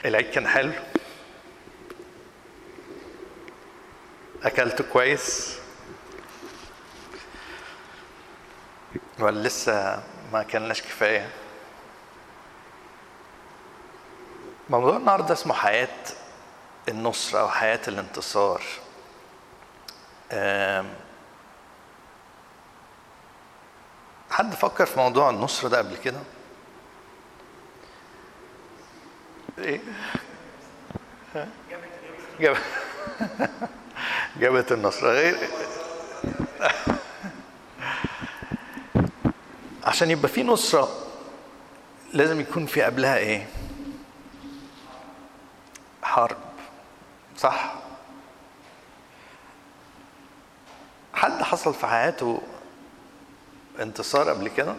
العيد كان حلو اكلت كويس ولا لسه ما كلناش كفايه موضوع النهارده اسمه حياه النصر او حياه الانتصار آم، حد فكر في موضوع النصر ده قبل كده ايه ها؟ جاب جابت النصر غير عشان يبقى في نصرة لازم يكون في قبلها ايه حرب صح حد حصل في حياته انتصار قبل كده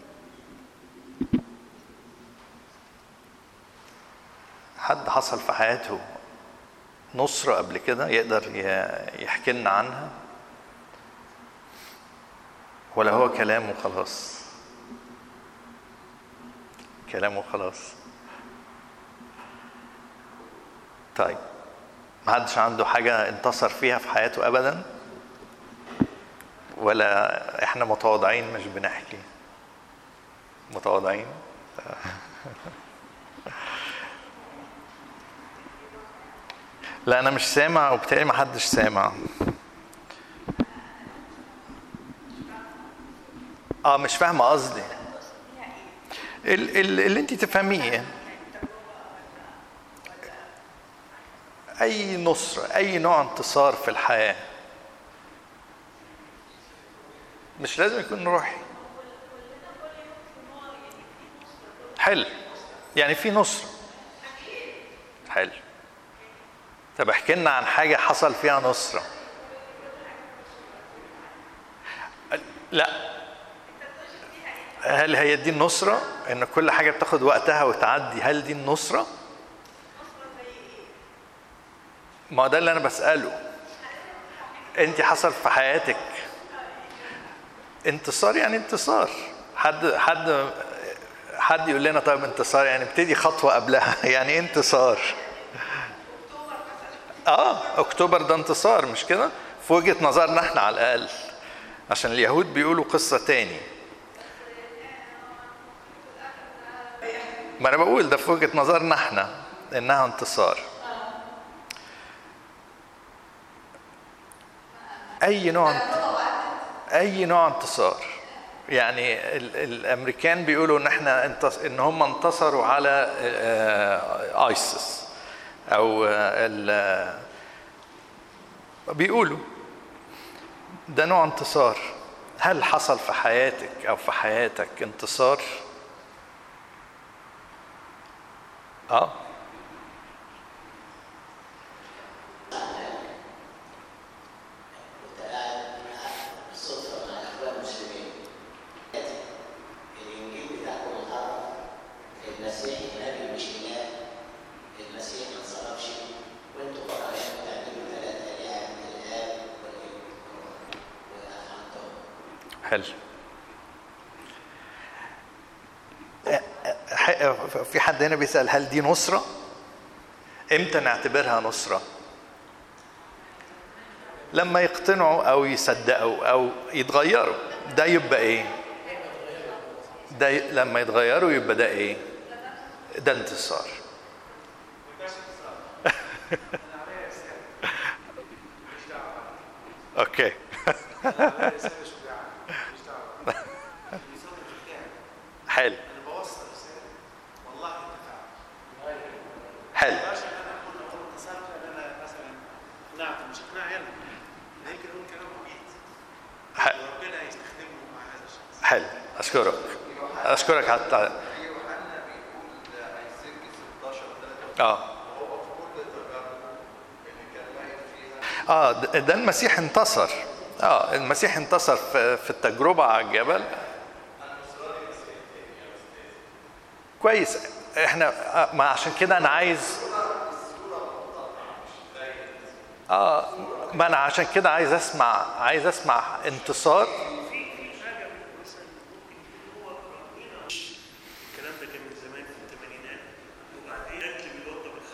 حد حصل في حياته نصرة قبل كده يقدر ي- يحكي لنا عنها ولا هو كلام وخلاص كلام وخلاص طيب ما حدش عنده حاجة انتصر فيها في حياته أبدا ولا احنا متواضعين مش بنحكي متواضعين لا انا مش سامع وبالتالي ما حدش سامع اه مش فاهمه قصدي ال- ال- اللي انت تفهميه اي نصر اي نوع انتصار في الحياه مش لازم يكون روحي حلو يعني في نصر حلو طب احكي لنا عن حاجة حصل فيها نصرة لا هل هي دي النصرة ان كل حاجة بتاخد وقتها وتعدي هل دي النصرة ما ده اللي انا بسأله انت حصل في حياتك انتصار يعني انتصار حد حد حد يقول لنا طيب انتصار يعني ابتدي خطوة قبلها يعني ايه انتصار اه اكتوبر ده انتصار مش كده في وجهة نظرنا احنا على الاقل عشان اليهود بيقولوا قصة تاني ما انا بقول ده في وجهة نظرنا احنا انها انتصار اي نوع انت- اي نوع انتصار يعني ال- الامريكان بيقولوا ان احنا انتص... ان هم انتصروا على آه، ايسس او آه، ال... بيقولوا ده نوع انتصار هل حصل في حياتك او في حياتك انتصار اه كنت قاعد بالصدفة مع إخوان مسلمين الإنجيل بتاعكم محرف المسيح نبي مش إله المسيح ما انصرفش وأنتوا فرعين بتعملوا ثلاث آلهة الآب والابن وأفهمتم حلو ح- في حد هنا بيسأل هل دي نصرة؟ امتى نعتبرها نصرة؟ لما يقتنعوا أو يصدقوا أو يتغيروا ده يبقى إيه؟ ده ي- لما يتغيروا يبقى ده إيه؟ ده انتصار اوكي حلو حلو اقنعت مش اقناع يلا يمكن اقول كلام عبيط حلو وربنا هيستخدمه مع هذا الشخص حلو اشكرك اشكرك على التع... يوحنا بيقول هيسجل 16 3 اه وهو في كل تجاربه اللي كان واقف فيها اه ده ده المسيح انتصر اه المسيح انتصر في, في التجربة على الجبل كويس احنا آه، ما عشان كده انا عايز اه ما انا عشان كده عايز اسمع عايز اسمع انتصار الكلام ده كان من زمان في الثمانينات وبعدين اكل بيوضب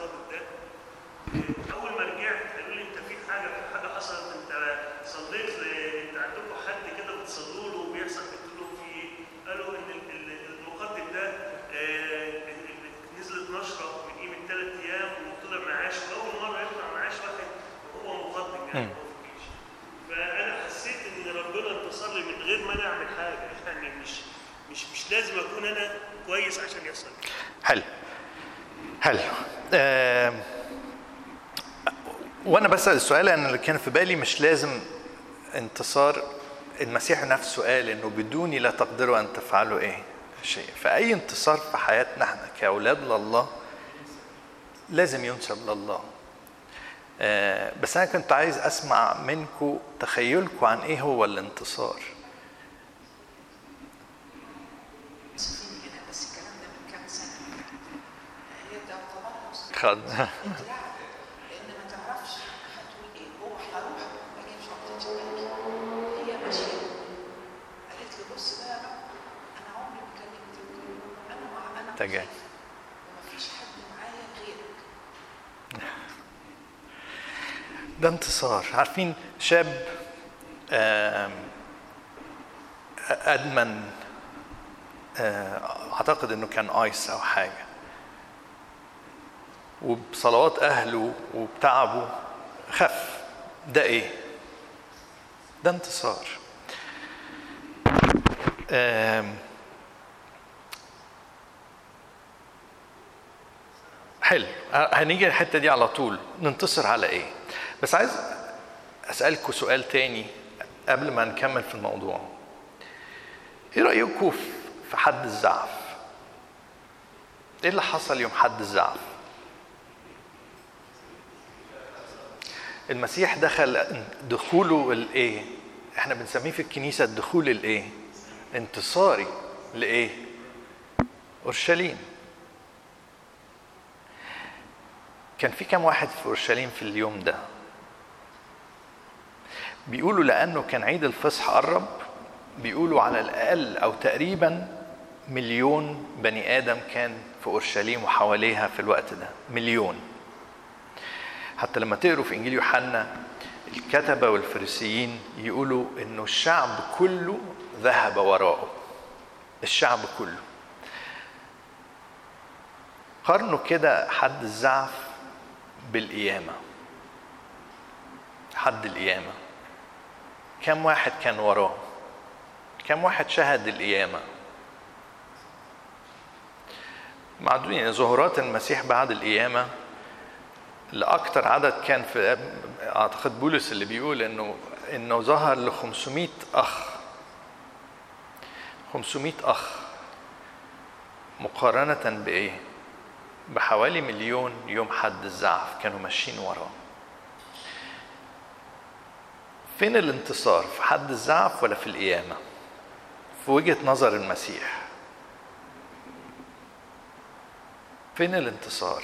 الضابط ده آه، اول ما رجعت قالوا لي انت في حاجه في حاجه حصلت انت صليت ل- انت عندكم حد كده بتصلوا له وبيحصل قلت لهم في ايه؟ قالوا ان ال- ال- المقدم ده آه، ال- ال- نزلت نشره من قيمه ثلاث ايام وطلع معاش واول مره يطلع معاش واحد وهو مقدم يعني مم. هو في الجيش فانا حسيت ان ربنا انتصر لي من غير ما انا اعمل حاجه يعني مش مش مش لازم اكون انا كويس عشان يحصل كده. حلو حلو آم، وانا بسال السؤال انا اللي كان في بالي مش لازم انتصار المسيح نفسه قال انه بدوني لا تقدروا ان تفعلوا ايه شيء فاي انتصار في حياتنا احنا كاولاد لله لازم ينسب لله آه، بس انا كنت عايز اسمع منكم تخيلكم عن ايه هو الانتصار سنين هنا بس الكلام ده من كام سنه هي ده طبعا خد اتلعب لان ما تعرفش هتقول ايه هو هروح اجيب شنطتي واجي هي ماشيه قالت لي بص بقى بقى انا عمري ما كلمت انا مع انا تجاه. خايفة ومفيش حد معايا غيرك ده انتصار عارفين شاب آم، ادمن آه، اعتقد انه كان ايس او حاجه وبصلوات اهله وبتعبه خف ده ايه ده انتصار آم، حلو هنيجي الحته دي على طول ننتصر على ايه بس عايز اسالكم سؤال تاني قبل ما نكمل في الموضوع ايه رايكم في حد الزعف ايه اللي حصل يوم حد الزعف المسيح دخل دخوله الايه احنا بنسميه في الكنيسه الدخول الايه انتصاري لايه اورشليم كان في كام واحد في اورشليم في اليوم ده بيقولوا لانه كان عيد الفصح قرب بيقولوا على الاقل او تقريبا مليون بني ادم كان في اورشليم وحواليها في الوقت ده مليون حتى لما تقروا في انجيل يوحنا الكتبه والفريسيين يقولوا انه الشعب كله ذهب وراءه الشعب كله قارنوا كده حد الزعف بالقيامه حد القيامه كم واحد كان وراه كم واحد شهد القيامه معدودين ظهورات المسيح بعد القيامه لأكتر عدد كان في أعتقد بولس اللي بيقول إنه إنه ظهر ل 500 أخ 500 أخ مقارنة بإيه؟ بحوالي مليون يوم حد الزعف كانوا ماشيين وراه فين الانتصار؟ في حد الزعف ولا في القيامة؟ في وجهة نظر المسيح فين الانتصار؟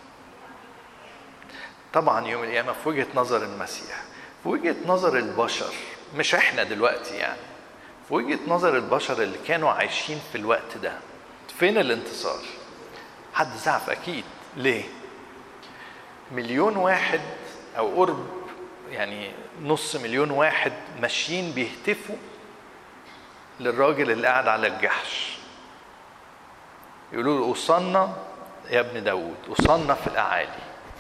طبعا يوم القيامة في وجهة نظر المسيح في وجهة نظر البشر مش احنا دلوقتي يعني في وجهة نظر البشر اللي كانوا عايشين في الوقت ده فين الانتصار حد زعف اكيد ليه مليون واحد او قرب يعني نص مليون واحد ماشيين بيهتفوا للراجل اللي قاعد على الجحش يقولوا له وصلنا يا ابن داود وصلنا في الاعالي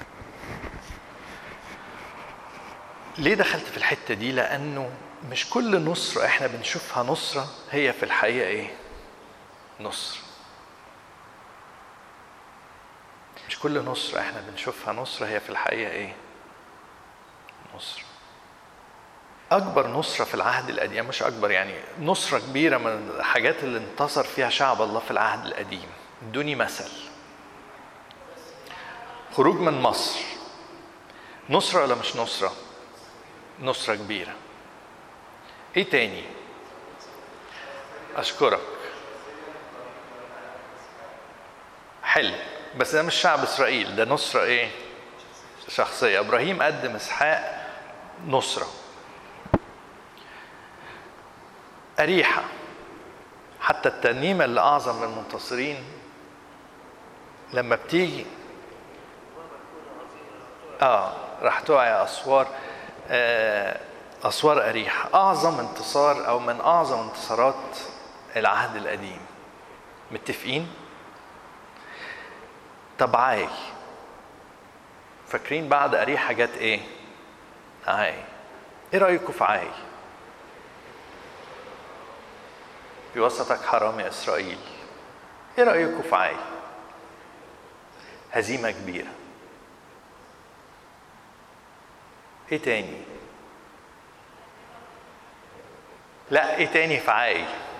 ليه دخلت في الحته دي لانه مش كل نصره احنا بنشوفها نصره هي في الحقيقه ايه نصره مش كل نصره احنا بنشوفها نصره هي في الحقيقه ايه نصره اكبر نصره في العهد القديم مش اكبر يعني نصره كبيره من الحاجات اللي انتصر فيها شعب الله في العهد القديم ادوني مثل خروج من مصر نصره ولا مش نصره نصرة كبيرة ايه تاني اشكرك حلو بس ده مش شعب اسرائيل ده نصرة ايه شخصية ابراهيم قدم اسحاق نصرة أريحة حتى الترنيمة اللي أعظم من المنتصرين لما بتيجي اه راح تقع اسوار آه اسوار اريحه اعظم انتصار او من اعظم انتصارات العهد القديم متفقين طب عاي فاكرين بعد اريحه جت ايه عاي ايه رايكم في عاي في وسطك حرام يا اسرائيل ايه رايكم في عاي هزيمه كبيره ايه تاني لا ايه تاني في عاي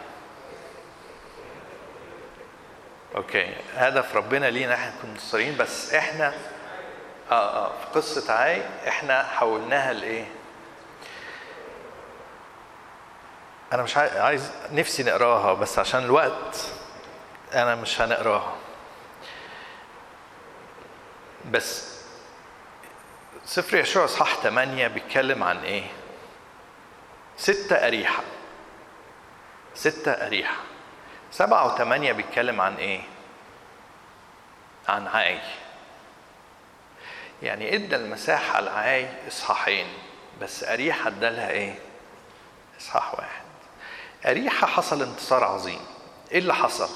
اوكي هدف ربنا لينا احنا نكون منتصرين بس احنا اه اه في قصه عاي احنا حولناها لايه انا مش عاي- عايز نفسي نقراها بس عشان الوقت انا مش هنقراها بس سفر يشوع اصحاح 8 بيتكلم عن ايه ستة أريحة ستة أريحة سبعة وثمانية بيتكلم عن ايه عن عاي يعني ادى المساحة لعاي اصحاحين بس أريحة ادالها ايه اصحاح واحد أريحة حصل انتصار عظيم ايه اللي حصل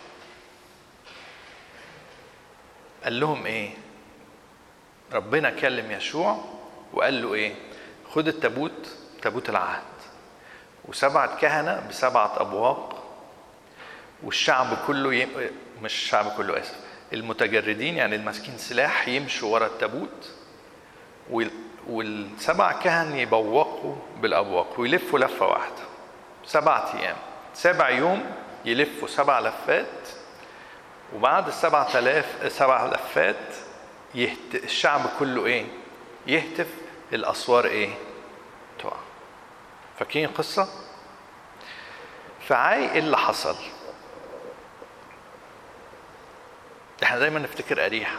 قال لهم ايه ربنا كلم يشوع وقال له ايه خد التابوت تابوت العهد وسبعة كهنة بسبعة أبواق والشعب كله ي... مش الشعب كله آسف المتجردين يعني الماسكين سلاح يمشوا ورا التابوت وال... والسبع كهن يبوقوا بالأبواق ويلفوا لفة واحدة سبعة أيام سبع يوم يلفوا سبع لفات وبعد السبع تلاف سبع لفات يهت... الشعب كله ايه يهتف الاسوار ايه تقع فاكرين القصه فعاي ايه اللي حصل احنا دايما نفتكر اريحه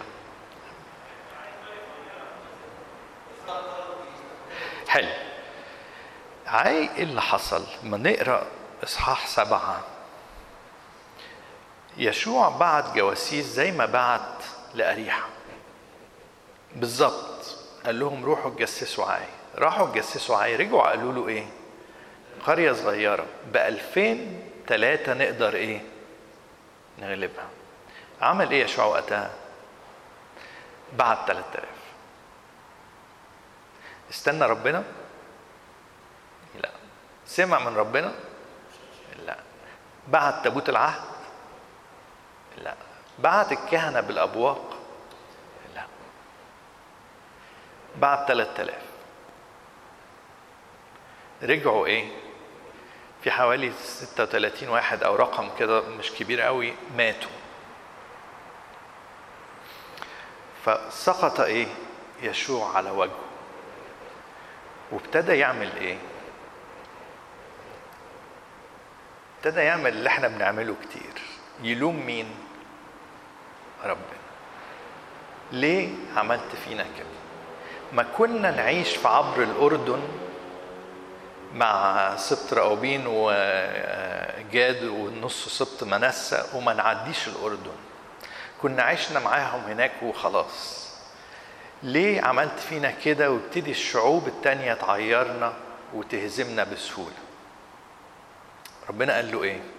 حلو عاي ايه اللي حصل ما نقرا اصحاح سبعه يشوع بعت جواسيس زي ما بعت لأريحة بالظبط قال لهم روحوا تجسسوا عاي راحوا تجسسوا عاي رجعوا قالوا له ايه قرية صغيرة بألفين تلاتة نقدر ايه نغلبها عمل ايه يشوع وقتها بعت تلات آلاف استنى ربنا لا سمع من ربنا لا بعت تابوت العهد لا بعت الكهنة بالأبواق لا بعت 3000 رجعوا ايه في حوالي 36 واحد او رقم كده مش كبير قوي ماتوا فسقط ايه يشوع على وجهه وابتدى يعمل ايه ابتدى يعمل اللي احنا بنعمله كتير يلوم مين ربنا ليه عملت فينا كده ما كنا نعيش في عبر الأردن مع سبط راؤوبين وجاد والنص سبط منسى وما نعديش الأردن كنا عشنا معاهم هناك وخلاص ليه عملت فينا كده وابتدي الشعوب التانية تعيرنا وتهزمنا بسهولة ربنا قال له ايه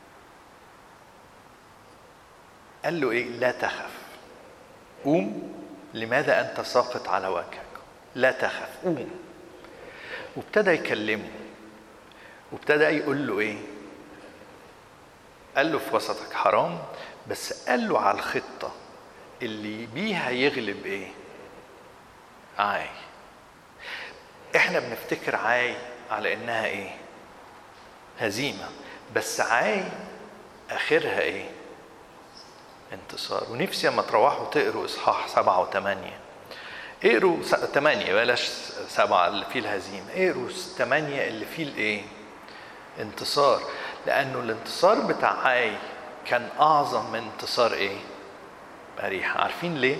قال له ايه لا تخف قوم لماذا انت ساقط على وجهك لا تخف قوم وابتدى يكلمه وابتدى يقول له ايه قال له في وسطك حرام بس قال له على الخطة اللي بيها يغلب ايه عاي احنا بنفتكر عاي على انها ايه هزيمة بس عاي اخرها ايه انتصار ونفسي لما تروحوا تقروا اصحاح سبعة وثمانية اقروا س- ثمانية بلاش سبعة اللي فيه الهزيمة اقروا ثمانية اللي فيه الايه انتصار لانه الانتصار بتاع عاي كان اعظم من انتصار ايه أريحة عارفين ليه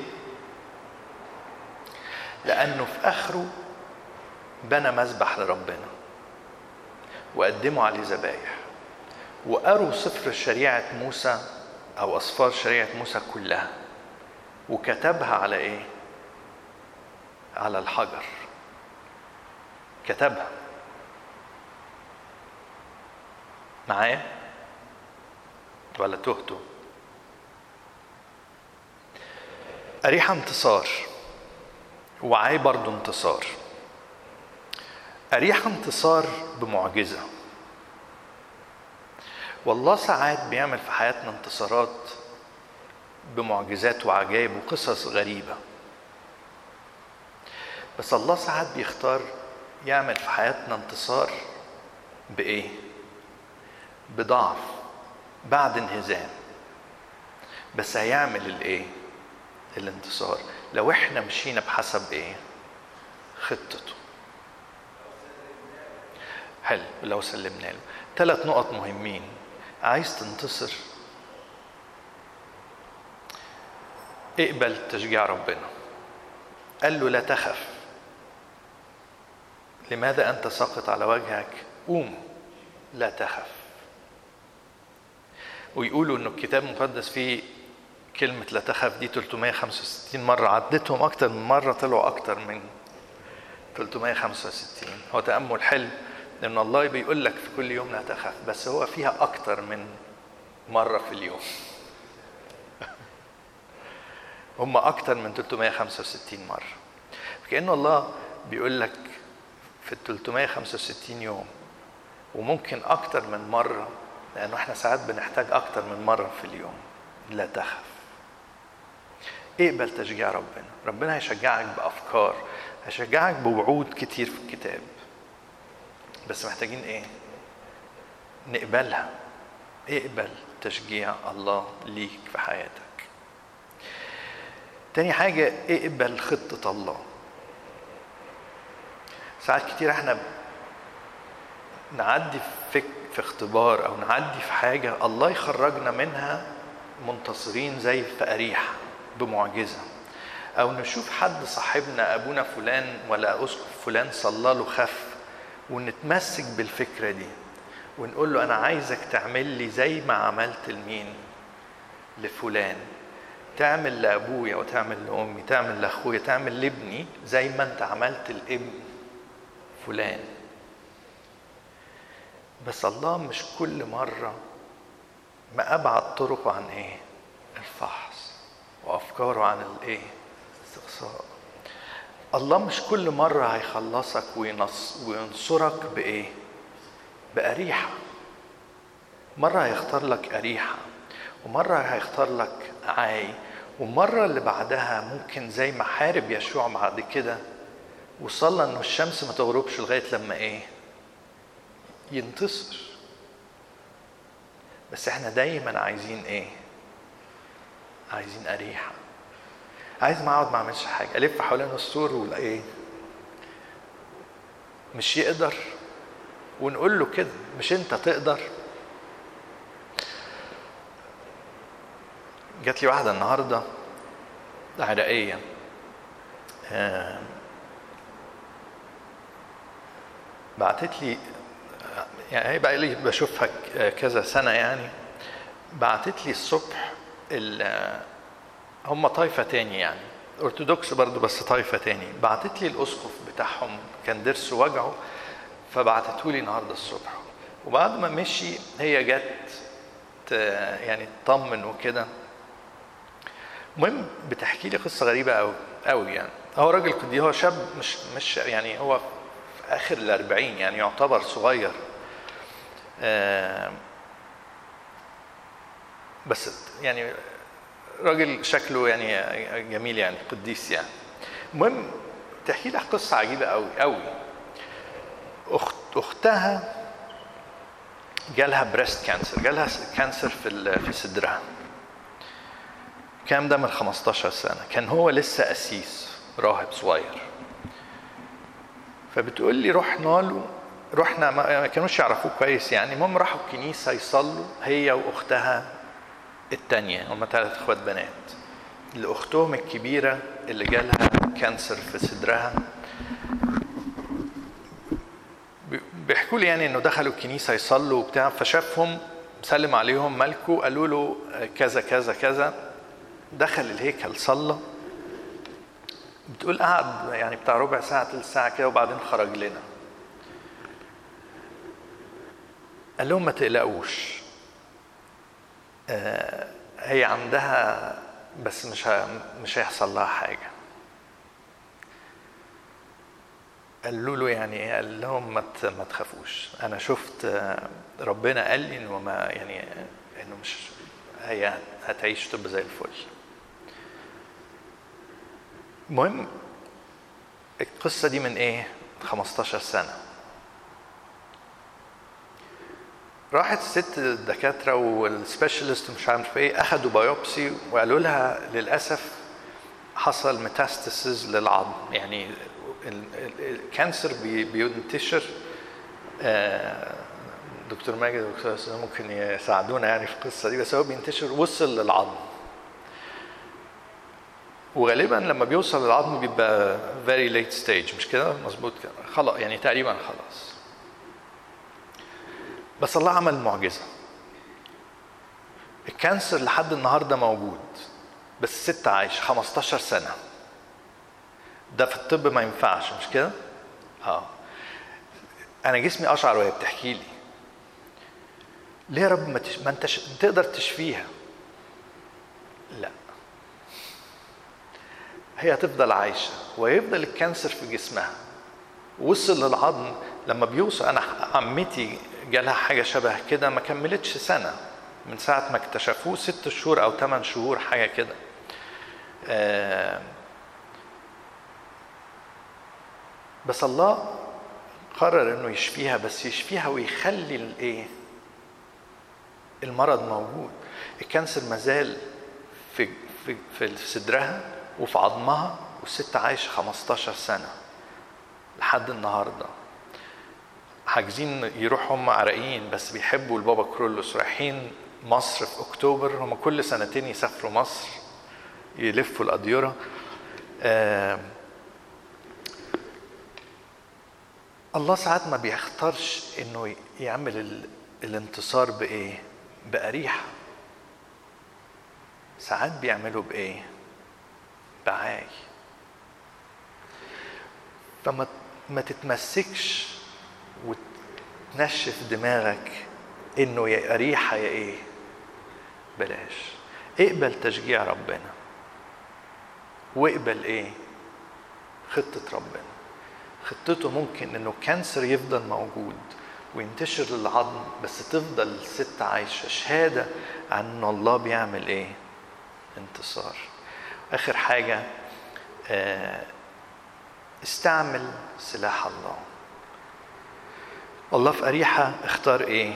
لانه في اخره بنى مذبح لربنا وقدموا عليه ذبايح وقروا سفر شريعة موسى أو أسفار شريعة موسى كلها وكتبها على إيه؟ على الحجر كتبها معايا ولا تهتوا أريحة انتصار وعاي برضو انتصار أريحة انتصار بمعجزة والله ساعات بيعمل في حياتنا انتصارات بمعجزات وعجائب وقصص غريبة بس الله ساعات بيختار يعمل في حياتنا انتصار بإيه؟ بضعف بعد انهزام بس هيعمل الايه الانتصار لو احنا مشينا بحسب ايه خطته حلو لو سلمنا له ثلاث نقط مهمين عايز تنتصر اقبل تشجيع ربنا قال له لا تخف لماذا انت ساقط على وجهك قوم لا تخف ويقولوا انه الكتاب المقدس فيه كلمة لا تخف دي 365 مرة عدتهم أكتر من مرة طلعوا أكتر من 365 هو تأمل حلو لأن الله بيقول لك في كل يوم لا تخف بس هو فيها أكتر من مرة في اليوم هم أكتر من 365 مرة كأنه الله بيقول لك في ال 365 يوم وممكن أكتر من مرة لأنه إحنا ساعات بنحتاج أكتر من مرة في اليوم لا تخف اقبل تشجيع ربنا ربنا هيشجعك بأفكار هيشجعك بوعود كتير في الكتاب بس محتاجين ايه نقبلها اقبل تشجيع الله ليك في حياتك تاني حاجة اقبل خطة الله ساعات كتير احنا نعدي في في اختبار او نعدي في حاجة الله يخرجنا منها منتصرين زي في أريحة بمعجزة أو نشوف حد صاحبنا أبونا فلان ولا أسقف فلان صلى له خف ونتمسك بالفكرة دي ونقول له أنا عايزك تعمل لي زي ما عملت لمين لفلان تعمل لأبويا وتعمل لأمي تعمل لأخويا تعمل لابني زي ما أنت عملت لابن فلان بس الله مش كل مرة ما أبعد طرقه عن إيه؟ الفحص وأفكاره عن الإيه؟ الاستقصاء الله مش كل مرة هيخلصك وينص وينصرك بإيه؟ بأريحة مرة هيختار لك أريحة ومرة هيختار لك عاي ومرة اللي بعدها ممكن زي ما حارب يشوع بعد كده وصلى انه الشمس ما تغربش لغايه لما ايه؟ ينتصر بس احنا دايما عايزين ايه؟ عايزين اريحه عايز ما اقعد ما اعملش حاجه الف حوالين السور ولا ايه؟ مش يقدر ونقول له كده مش انت تقدر جات لي واحده النهارده عراقيه آه بعتت لي يعني هي بقى لي بشوفها كذا سنه يعني بعتت لي الصبح هم طائفه تاني يعني ارثوذكس برضو بس طائفه تاني بعتت لي الاسقف بتاعهم كان ضرسه وجعه فبعتته لي النهارده الصبح وبعد ما مشي هي جت يعني تطمن وكده المهم بتحكي لي قصه غريبه قوي قوي يعني هو راجل قديس هو شاب مش مش يعني هو في اخر الأربعين يعني يعتبر صغير بس يعني راجل شكله يعني جميل يعني قديس يعني المهم تحكي لك قصه عجيبه قوي قوي اخت اختها جالها بريست كانسر جالها كانسر في في صدرها الكلام ده من 15 سنه كان هو لسه قسيس راهب صغير فبتقول لي رحنا له رحنا ما كانوش يعرفوه كويس يعني المهم راحوا الكنيسه يصلوا هي واختها التانية هم ثلاث اخوات بنات لاختهم الكبيره اللي جالها كانسر في صدرها بيحكوا لي يعني انه دخلوا الكنيسه يصلوا وبتاع فشافهم سلم عليهم ملكه قالوا له كذا كذا كذا دخل الهيكل صلى بتقول قعد يعني بتاع ربع ساعة تلت ساعة كده وبعدين خرج لنا قال لهم ما تقلقوش آه، هي عندها بس مش ه- مش هيحصل لها حاجة قالوا له يعني ايه قال لهم ما ت- ما تخافوش انا شفت آه، ربنا قال لي انه ما يعني انه مش هي هتعيش تبقى زي الفل المهم القصه دي من ايه 15 سنه راحت الست الدكاتره والسبيشالست ومش عارف ايه اخدوا بايوبسي وقالوا لها للاسف حصل ميتاستاسيز للعظم يعني ال- ال- الكانسر بي- بينتشر آه، دكتور ماجد ودكتور أسامة ممكن يساعدونا يعني في القصه دي بس هو بينتشر وصل للعظم وغالبا لما بيوصل للعظم بيبقى very late stage مش كده مظبوط كده خلاص يعني تقريبا خلاص بس الله عمل معجزه الكانسر لحد النهارده موجود بس الست عايش 15 سنه ده في الطب ما ينفعش مش كده اه انا جسمي اشعر وهي بتحكي لي ليه يا رب ما, تش... ما انتش تقدر تشفيها لا هي هتفضل عايشه ويفضل الكانسر في جسمها وصل للعظم لما بيوصل انا عمتي جالها حاجه شبه كده ما كملتش سنه من ساعه ما اكتشفوه ست شهور او ثمان شهور حاجه كده آه بس الله قرر انه يشفيها بس يشفيها ويخلي الايه المرض موجود الكانسر مازال في في في صدرها وفي عظمها والست عايشه 15 سنه لحد النهارده حاجزين يروحوا هم عراقيين بس بيحبوا البابا كرولوس رايحين مصر في اكتوبر هم كل سنتين يسافروا مصر يلفوا الاديره آه الله ساعات ما بيختارش انه يعمل ال... الانتصار بايه بأريحة ساعات بيعملوا بايه بعاي فما ما تتمسكش وتنشف دماغك انه يا أريحة يا ايه بلاش اقبل تشجيع ربنا واقبل ايه خطة ربنا خطته ممكن انه كانسر يفضل موجود وينتشر للعظم بس تفضل الست عايشه شهاده عن ان الله بيعمل ايه؟ انتصار. اخر حاجه آه، استعمل سلاح الله. الله في أريحة اختار ايه؟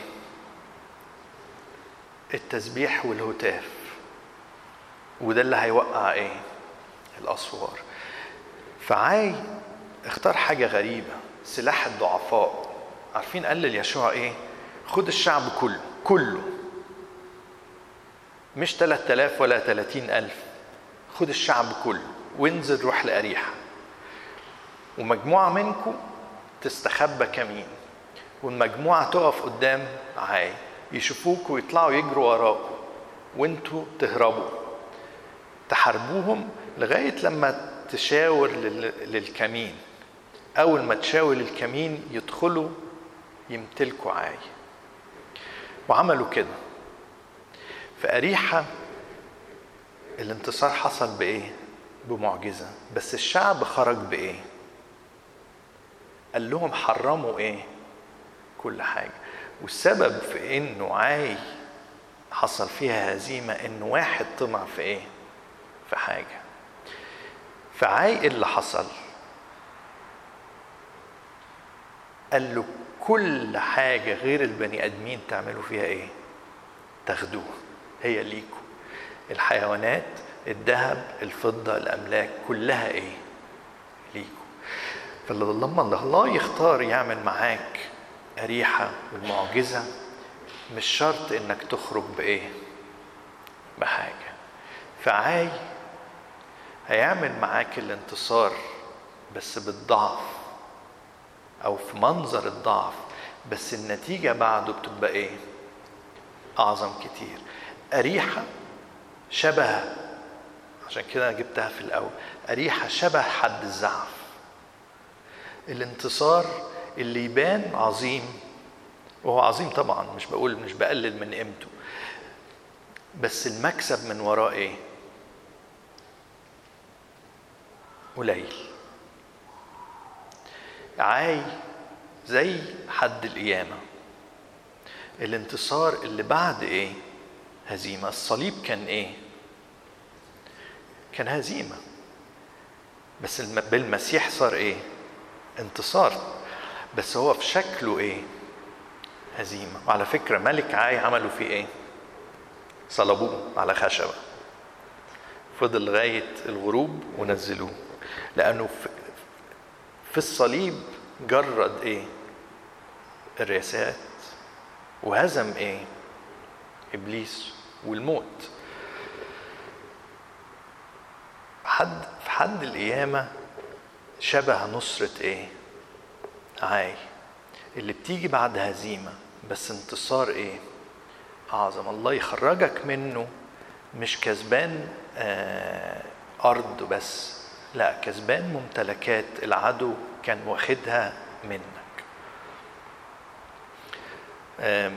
التسبيح والهتاف. وده اللي هيوقع ايه؟ الأسوار. فعاي اختار حاجة غريبة سلاح الضعفاء عارفين قال ليشوع ايه خد الشعب كله كله مش 3000 ولا 30000 خد الشعب كله وانزل روح لأريحة ومجموعة منكم تستخبى كمين والمجموعة تقف قدام عاي يشوفوكوا ويطلعوا يجروا وراكوا وانتوا تهربوا تحاربوهم لغاية لما تشاور لل- للكمين أول ما تشاور للكمين يدخلوا يمتلكوا عاي وعملوا كده فأريحة الانتصار حصل بإيه؟ بمعجزة بس الشعب خرج بإيه؟ قال لهم حرموا إيه؟ كل حاجة والسبب في إنه عاي حصل فيها هزيمة إن واحد طمع في إيه؟ في حاجة فعاي إيه اللي حصل؟ قال له كل حاجة غير البني آدمين تعملوا فيها إيه؟ تاخدوه هي ليكوا الحيوانات الذهب الفضة الأملاك كلها إيه؟ ليكوا فلما الله يختار يعمل معاك أريحة والمعجزة مش شرط إنك تخرج بإيه؟ بحاجة فعاي هيعمل معاك الانتصار بس بالضعف او في منظر الضعف بس النتيجه بعده بتبقى ايه اعظم كتير اريحه شبه عشان كده انا جبتها في الاول اريحه شبه حد الزعف الانتصار اللي يبان عظيم وهو عظيم طبعا مش بقول مش بقلل من قيمته بس المكسب من وراه ايه قليل عاي زي حد القيامة الانتصار اللي بعد ايه هزيمة الصليب كان ايه كان هزيمة بس الم- بالمسيح صار ايه انتصار بس هو في شكله ايه هزيمة وعلى فكرة ملك عاي عملوا فيه ايه صلبوه على خشبة فضل لغاية الغروب ونزلوه لأنه في, في الصليب جرد ايه الرياسات وهزم ايه ابليس والموت حد في حد القيامه شبه نصره ايه عاي اللي بتيجي بعد هزيمه بس انتصار ايه اعظم الله يخرجك منه مش كسبان آه ارض بس لا كسبان ممتلكات العدو كان واخدها منك آم،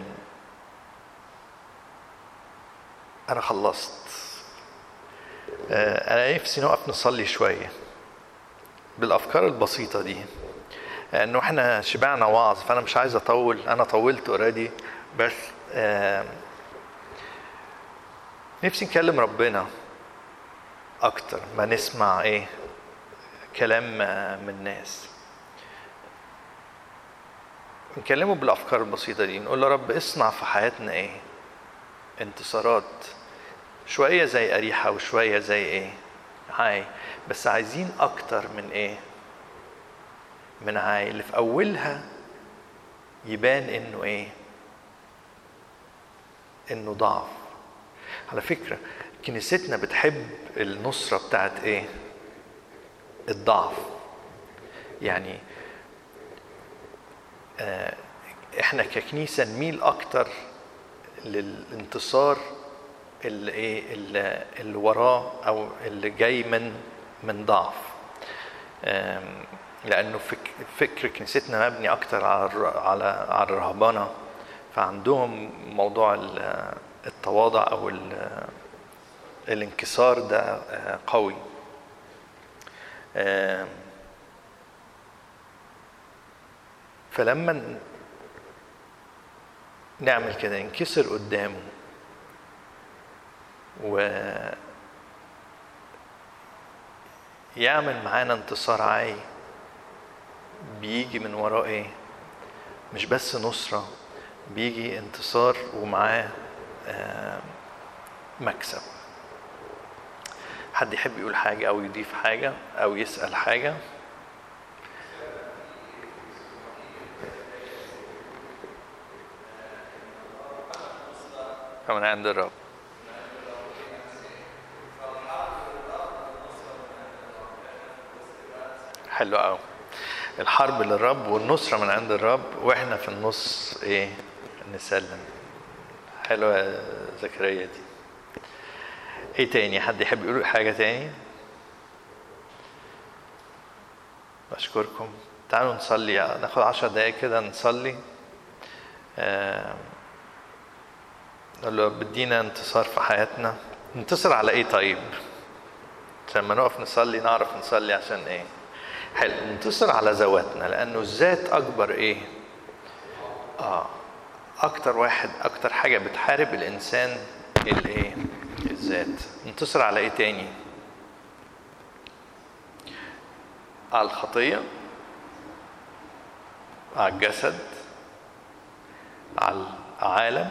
انا خلصت آه، انا نفسي نقف نصلي شويه بالافكار البسيطه دي انه احنا شبعنا وعظ فانا مش عايز اطول انا طولت اوريدي بس آم، نفسي نكلم ربنا اكتر ما نسمع ايه كلام آه، من الناس نكلمه بالافكار البسيطه دي نقول له رب اصنع في حياتنا ايه انتصارات شويه زي اريحه وشويه زي ايه عاي بس عايزين اكتر من ايه من عاي اللي في اولها يبان انه ايه انه ضعف على فكره كنيستنا بتحب النصره بتاعت ايه الضعف يعني آه، احنا ككنيسه نميل اكتر للانتصار اللي ايه اللي, اللي وراه او اللي جاي من من ضعف آم، لانه فك فكر كنيستنا مبني اكتر على الر- على على الرهبنه فعندهم موضوع ال- التواضع او ال- الانكسار ده آه، قوي آم، فلما ن- نعمل كده ننكسر قدامه و يعمل معانا انتصار عاي بيجي من وراه ايه مش بس نصرة بيجي انتصار ومعاه آه، مكسب حد يحب يقول حاجة أو يضيف حاجة أو يسأل حاجة فمن عند الرب حلو قوي الحرب للرب والنصرة من عند الرب واحنا في النص ايه نسلم حلوة يا زكريا دي ايه تاني حد يحب يقول حاجة تاني بشكركم تعالوا نصلي ناخد عشر دقايق كده نصلي آه، نقول له بدينا انتصار في حياتنا ننتصر على ايه طيب عشان لما نقف نصلي نعرف نصلي عشان ايه حلو ننتصر على ذواتنا لانه الذات اكبر ايه اه اكتر واحد اكتر حاجه بتحارب الانسان الايه الذات ننتصر على ايه تاني على الخطيه على الجسد على العالم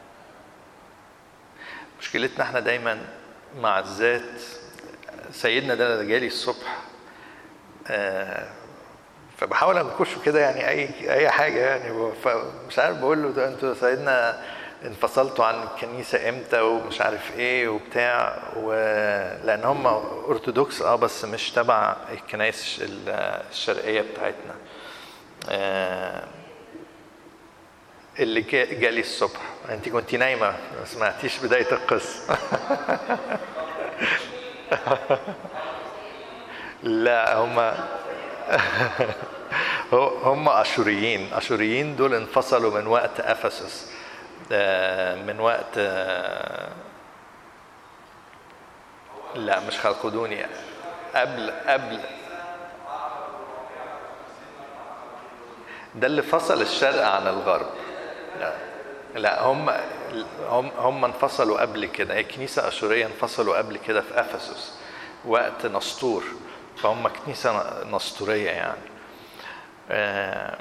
مشكلتنا احنا دايما مع الذات سيدنا ده جالي الصبح آه، فبحاول انكشه كده يعني اي اي حاجه يعني فمش عارف بقول له ده انتوا سيدنا انفصلتوا عن الكنيسه امتى ومش عارف ايه وبتاع ولان هم ارثوذكس اه بس مش تبع الكنائس ال- الشرقيه بتاعتنا آه، اللي جا- جالي الصبح انت كنت نايمه ما سمعتيش بدايه القصه لا هم هم اشوريين اشوريين دول انفصلوا من وقت افسس آه، من وقت آه، لا مش خلقدوني قبل قبل ده اللي فصل الشرق عن الغرب لا لا هم هم هم انفصلوا قبل كده هي كنيسة أشورية انفصلوا قبل كده في أفسس وقت نسطور فهم كنيسة نسطورية يعني آه،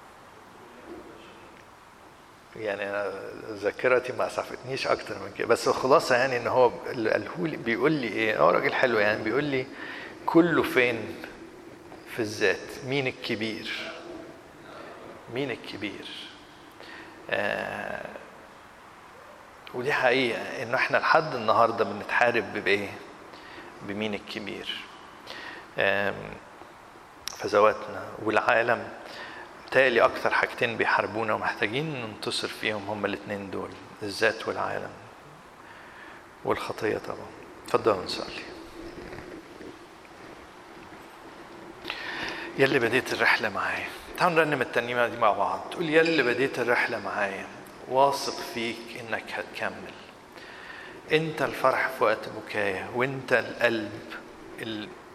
يعني أنا ذاكرتي ما اسعفتنيش اكتر من كده بس الخلاصه يعني ان هو اللي قاله لي بيقول لي ايه هو راجل حلو يعني بيقول لي كله فين في الذات مين الكبير مين الكبير آه ودي حقيقه ان احنا لحد النهارده بنتحارب بايه بمين الكبير آم، فذواتنا والعالم بالتالي أكتر حاجتين بيحاربونا ومحتاجين ننتصر فيهم هما الاتنين دول الذات والعالم والخطية طبعا اتفضلوا نصلي يا اللي بديت الرحلة معايا تعالوا نرنم الترنيمة دي مع بعض تقول يا اللي بديت الرحلة معايا واثق فيك انك هتكمل انت الفرح في وقت بكايا وانت القلب ال-